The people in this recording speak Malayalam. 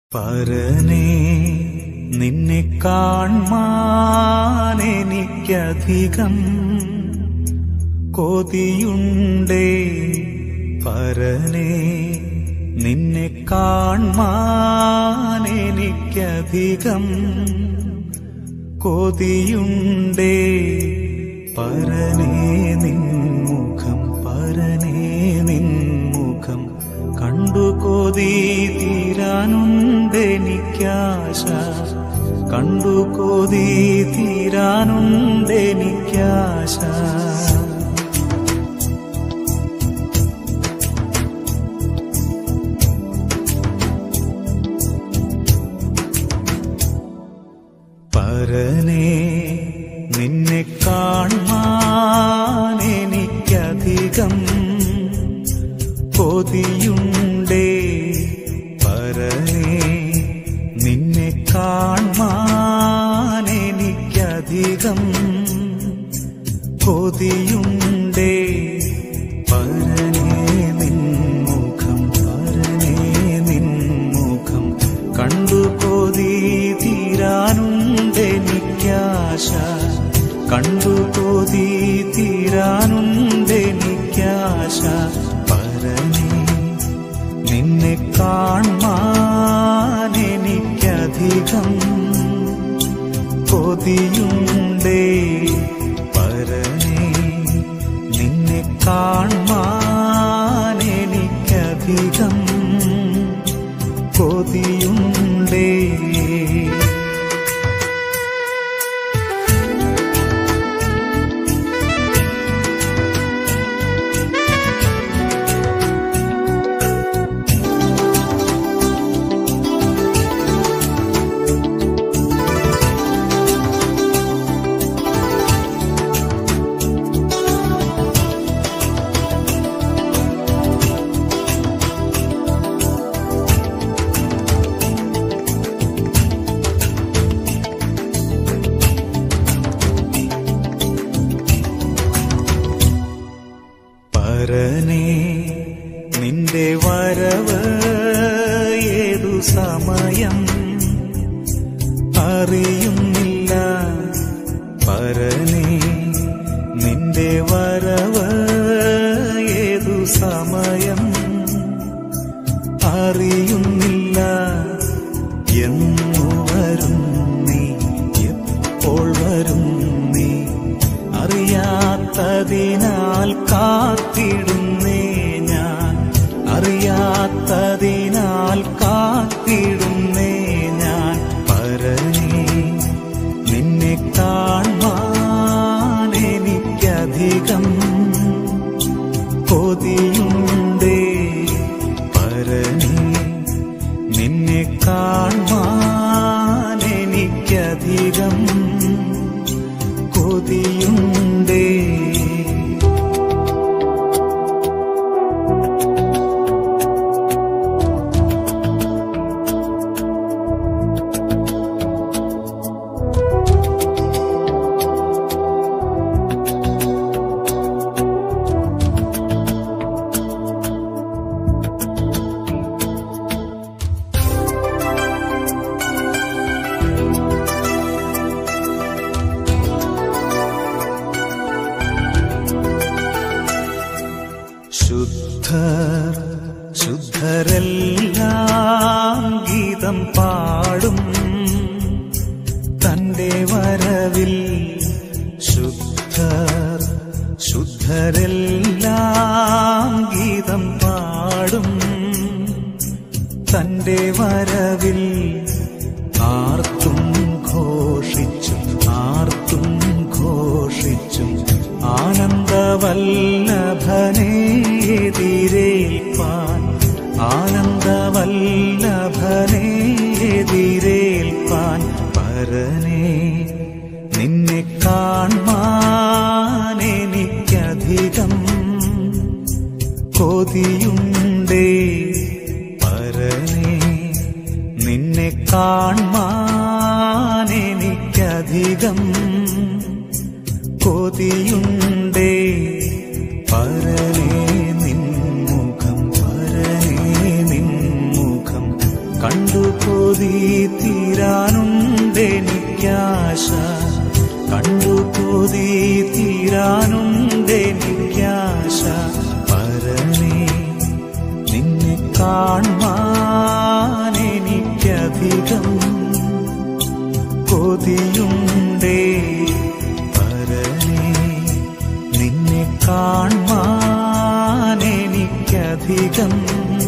പരനേ നിന്നെ കാൺമാൻ എനിക്കധികം കൊതിയുണ്ടേ പരനേ നിന്നെ കാൺമാൻ എനിക്കധികം കൊതിയുണ്ടേ പരനേ നിൻമുഖം പരനേ നിൻമുഖം കണ്ടു കൊതി തീരാനുണ്ടെനിക്കാശ കണ്ടു കൊതി തീരാനുണ്ടെനിക്കാശ പരനേ നിന്നെ കാൺമാൻ എനിക്കധികം കൊതിയുണ്ടേ പരനേ നിന്നെ കാൺമാൻ എനിക്കധികം കൊതിയുണ്ടേ പരനേ നിൻമുഖം പരനേ നിൻമുഖം കണ്ടു കൊതി തീരാനുണ്ടെനിക്കാശ കണ്ടു കൊതി തീരാനുണ്ടെനിക്കാശ പരനേ നിന്നെ കാൺമാൻ എനിക്കധികം കൊതിയുണ്ടേ പരനേ നിന്നെ കാൺമാൻ എനിക്കധികം കൊതിയുണ്ടേ പരനേ നിന്റെ വരവ് ഏതു സമയം അറിയുന്നില്ല പരനേ നിന്റെ വരവ് ഏതു സമയം അറിയുന്നില്ല എന്നു വരും നീ എപ്പോൾ വരും നീ അറിയാത്തതിനാൽ കാത്തിടുന്നേ ഞാൻ അറിയാത്തതിനാൽ കാത്തിടുന്നേ ഞാൻ പരനേ നിന്നെ കാൺമാൻ എനിക്കധികം കൊതിയുണ്ടേ പരനേ നിന്നെ കാൺമാൻ എനിക്കധികം കൊതിയുണ്ടേ ശുദ്ധർ ശുദ്ധരെല്ലാം ഗീതം പാടും തന്റെ വരവിൽ ശുദ്ധർ ശുദ്ധരെല്ലാം ഗീതം പാടും തന്റെ വരവിൽ ആർത്തും ഘോഷിച്ചും ആർത്തും ഘോഷിച്ചും ആനന്ദവല്ലഭനെ എതിരേൽപ്പാൻ ആനന്ദവല്ലഭനെ എതിരേൽപ്പാൻ പരനേ നിന്നെ കാൺമാൻ എനിക്കധികം കൊതിയുണ്ടേ പരനേ നിന്നെ കാൺമാൻ എനിക്കധികം കൊതിയുണ്ടേ പരനേ നിൻമുഖം പരനേ നിൻമുഖം കണ്ടു കൊതി തീരാനുണ്ടെനിക്കാശ കണ്ടു കൊതി തീരാനുണ്ടെനിക്കാശ പരനേ നിന്നെ കാണാൻ എനിക്കധികം കൊതിയുണ്ടേ പരനേ നിന്നെ കാണാൻ എനിക്കധികം